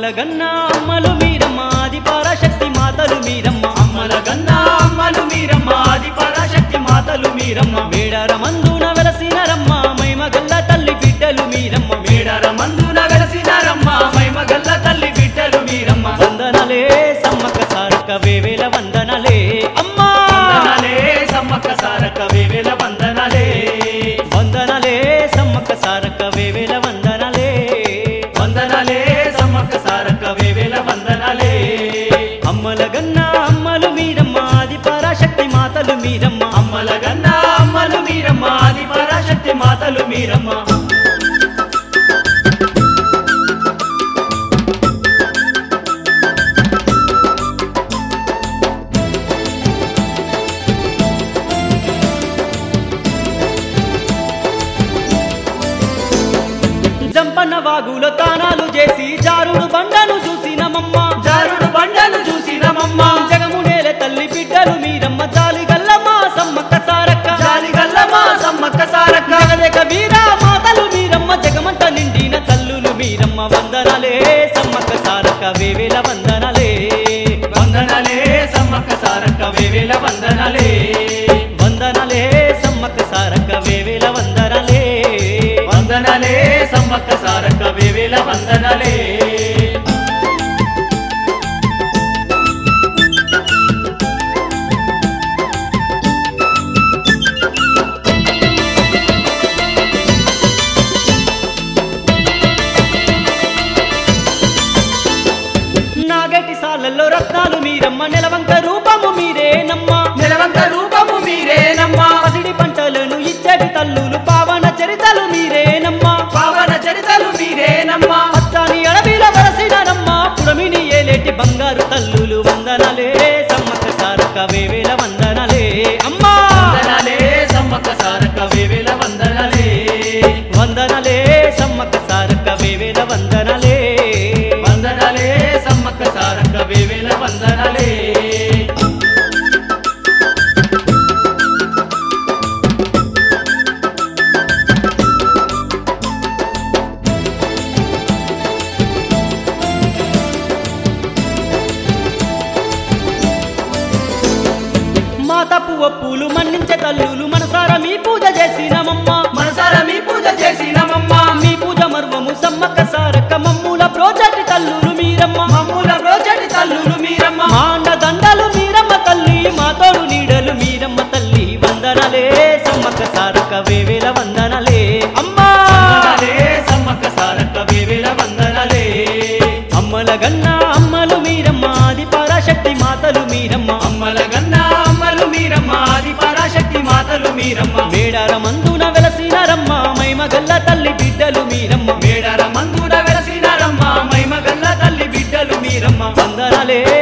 అమ్మల గన్న అమ్మలు మీరమ్మ ఆది పరాశక్తి మాతలు మీరమ్మ అమ్మల గన్నా అమ్మలు మీరమ్మ ఆది పరాశక్తి మాతలు మీరమ్మ మేడర మందున వెలసినరమ్మ మైమ గల్ల తల్లి బిడ్డలు మీరమ్మ మేడర మందున వెలసినారమ్మ మైమగల్ల తల్లి బిడ్డలు మీరమ్మ వందనలే సమ్మక్క సారక్క వేవేల వందనలే అమ్మా వందనాలే సమ్మక్క సారక్క వేవేల వందనాలే వందనలే సమ్మక్క సారక్క వేవేల వందనలే వందనాలే సమ్మక్క సారక్క వేవేల వందనాలే అమ్మల గన్న అమ్మలు మీరమ్మ ఆది పరాశక్తి మాతలు మీరమ్మ అమ్మల గన్నా అమ్మలు మీరమ్మ ఆది పరాశక్తి మాతలు మీరమ్మ జంపన్న వాగులో తానాలు చేసి జారుడు బండను చూసినమమ్మ జారుడు బండలు చూసినమమ్మ జగము నేల తల్లి బిడ్డలు మీరమ్మ జాలి గల్లమ్మ సమ్మక్క సారక్క జాలిగల్లమ్మ సమ్మక్క సారక్క జగదేక వీర మాతలు మీరమ్మ జగమంట నిండిన తల్లులు మీరమ్మ వందనలే సమ్మక్క సారక్క వేవేల వందనలే వందనాలే సమ్మక్క సారక్క వేవేల వందనాలే వందనలే సమ్మక్క సారక్క వేవేల వందనలే వందనాలే సమ్మక్క సారక్క వేవేల వందనాలే నాగటి సాలల్లో రత్నాలు మీరమ్మ నెలవంక రూపము మీరేనమ్మ నిలవంక రూపము మీరేనమ్మా పసిడి పంటలను ఇచ్చటి తల్లులు పావన చరితలు మీరేనమ్మ పావన చరితలు మీరేనమ్మా పచ్చాని అడవిల వరసినరమ్మ పుడమిని ఏలేటి బంగారు తల్లులు వందనలే సమ్మక్క సారక్క వేవేల వందనలే అమ్మా వందనాలే సమ్మక్క సారక్క వేవేల వందనాలే వందనలే సమ్మక్క సారక్క వేవేల వందనలే వందనాలే సమ్మక్క సారక్క వేవేల వందనాలే మా తప్పు ఒప్పులు మన్నించే తల్లులు మనసారా మీ పూజ చేసినమమ్మ మనసారా మీ పూజ చేసినమమ్మా మీ పూజ మర్మము సమ్మక్క సారక్క మమ్ముల ప్రోజటి తల్లులు మీరమ్మ మమ్ముల రోజటి తల్లులు మీరమ్మ మాండ దండలు మీరమ్మ తల్లి మా తోడు నీడలు మీరమ్మ తల్లి వందనలే సమ్మక్క సారక్క వేవేల వందనలే అమ్మా వందనాలే సమ్మక్క సారక్క వేవేల వందనాలే అమ్మల గన్న అమ్మలు మీరమ్మ ఆది పరాశక్తి మాతలు మీరమ్మ అమ్మల గన్నా అమ్మలు మీరమ్మ ఆది పరాశక్తి మాతలు మీరమ్మ మేడార మందున వెలసినారమ్మ మైమగల్ల తల్లి బిడ్డలు మీరమ్మ మేడర మందుడ వెలసినారమ్మ మైమగల్ల తల్లి బిడ్డలు మీరమ్మ వందనలే